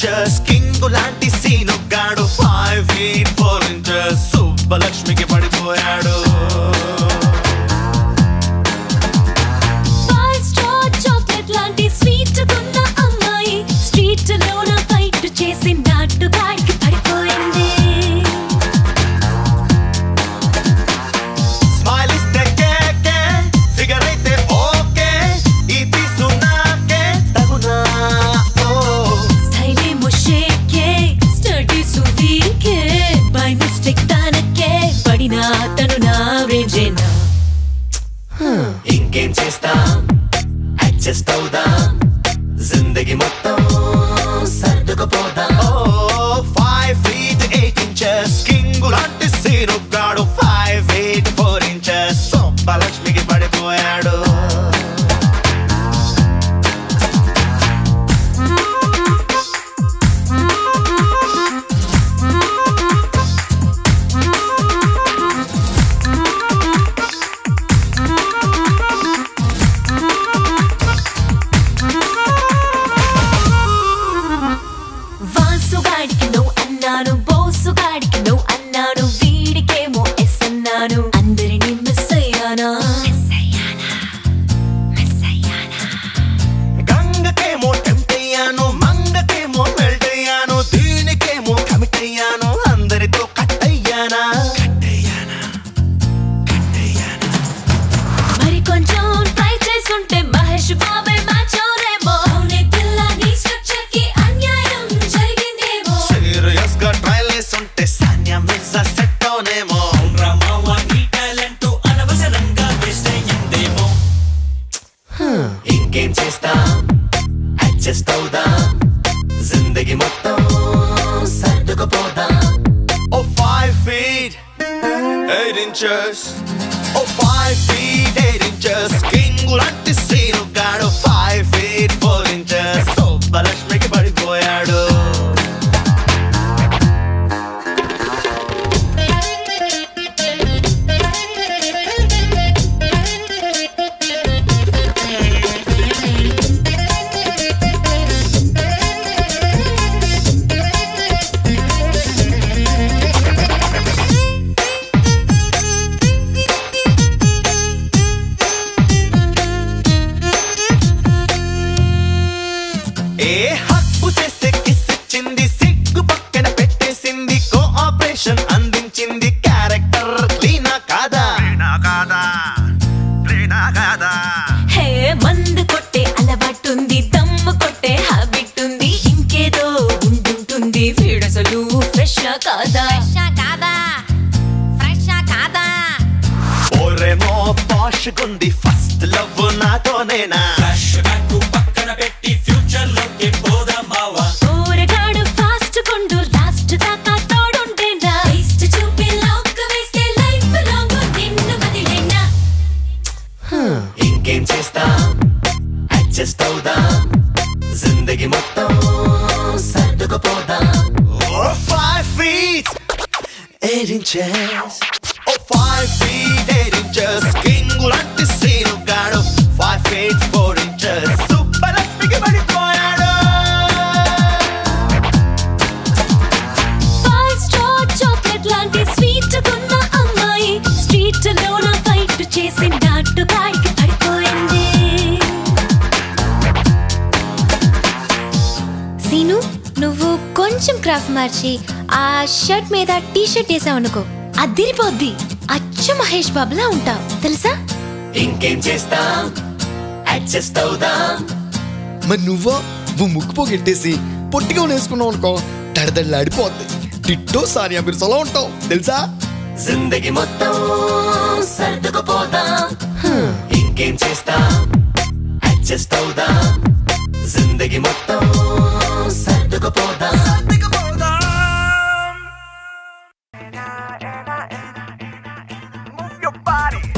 Inches king లాంటి సీను గాడు five feet four inches సుబ్బలక్ష్మికి పడిపోయాడు ఫైవ్ స్టార్ చాక్లెట్ లాంటి స్వీట్ ఉన్న అమ్మాయి స్ట్రీట్ లోన ఫైట్ చేసి నాటు గాడికి పడిపోయింది స్మైల్ ఇస్తే కేకే ఫిగర్ అయితే ఓకే ఈ తీసు నాకే తగునా ఓ స్టైల్ ఏమో షేకే స్టడీస్ వీకే బై మిస్టేక్ తనకే పడినా తను నా రేంజేనా ఇంకేం చేస్తాం అడ్జస్ట్ అవుదాం జిందగీ మొత్తం సర్దుకుపోదాం ఓ five feet eight inches king లాంటి సీను గాడు ఫైవ్ ఫీట్ ఫోర్ ఇంచెస్ సొబ్బలక్ష్మికి పడిపోయాడు వాసుగాడికి నువ్వు అన్నాను బోసుగాడికి నువ్వు అన్నాను వీడికేమో ఎస్ అన్నాను అందరినీ మిస్ అయ్యానా గంగకేమో టెంప్ట్ అయ్యాను మంగకేమో మెల్ట్ అయ్యాను దీనికేమో కమిట్ అయ్యాను అందరితో కట్ అయ్యానా కట్ అయ్యానా కట్ అయ్యానా మరి కొంచెం ట్రై చేసుంటే మహేష్ బాబాయ్ మ్యాచ్ అవునేమో అవునే పిల్ల నీ స్ట్రక్చర్ కి అన్యాయం జరిగిందేమో సీరియస్ గా ట్రైల్ వేసుంటే సాన్యా మిర్జా సెట్ అవునేమో రమావా నీ టాలెంట్ అనవసరంగా వేస్ట్ అయ్యిందేమో ఇంకేం చేస్తాం అడ్జస్ట్ అవుదాం జిందగీ మొత్తం సర్దుకుపోదాం ఓ ఫైవ్ ఫీట్ ఎయిట్ ఇంచెస్ ఓ five feet eight inches king లాంటి సీను గాడు ఫైవ్ ఫీట్ ఫోర్ ఇంచెస్ సోబ్బలక్ష్మికి పడిపోయాడు ఏ హక్కు చేస్తే కిస్ ఇచ్చింది సిగ్గు పక్కన పెట్టేసింది కోఆపరేషన్ అందించింది క్యారెక్టర్ క్లీనా కాదా క్లీనా కాదా క్లీనా కాదా హే మందు కొట్టే అలవాటుంది దమ్ము కొట్టే హ్యాబిట్ ఉంది ఇంకేదో ఉంటుంటుంది వీడసలు ఫ్రెష్ కాదా కాదా ఫ్రెష్ కాదా ఓరేమో పాష్ గుంది ఫస్ట్ లవ్ నాతోనేనా ఫ్లాష్ బ్యాక్ పక్కన పెట్టి ఫ్యూచర్ లోకి పోదామావా ఊరగాడు ఫాస్ట్ కొండు లాస్ట్ దాకా తోడుంటేనా వేస్ట్ చూపి లాక్ వేస్తే లైఫ్ లాంగ్ నిన్ను వదిలేనా ఇంకేం చేస్తాం అడ్జస్ట్ అవుదాం జిందగీ మొత్తం సర్దుకుపోదాం ఓ ఫైవ్ ఫీట్ ఎయిట్ ఇంచెస్ ఓ five feet eight inches king లాంటి సీను గాడు five feet four inches super అప్పికి పడిపోయాడు ఫైవ్ స్టార్ చాక్లెట్ లాంటి స్వీట్ ఉన్న అమ్మాయి స్ట్రీట్ లోన ఫైట్ చేసి నాటు గాడికి పడిపోయింది సీను నువ్వు కొంచెం క్రాఫ్ట్ మార్చి ఆ షర్ట్ మీద టీ షర్ట్ వేసావు అనుకో అదిరిపోద్ది అచ్చు మహేష్ బాబులా ఉంటావు తెలుసా ఇంకేం చేస్తాం అడ్జస్ట్ అవుదాం మరి నువ్వో నువ్వు ముక్కు పోగెట్టేసి పొట్టిగా వేసుకున్నావు అనుకో దడదడలాడిపోద్ది టిట్టో సానియా మిర్సలో ఉంటావు తెలుసా జిందగీ మొత్తం సర్దుకుపోదాం ఇంకేం చేస్తాం అడ్జస్ట్ అవుదాం జిందగీ మొత్తం సర్దుకుపోదాం Move your body.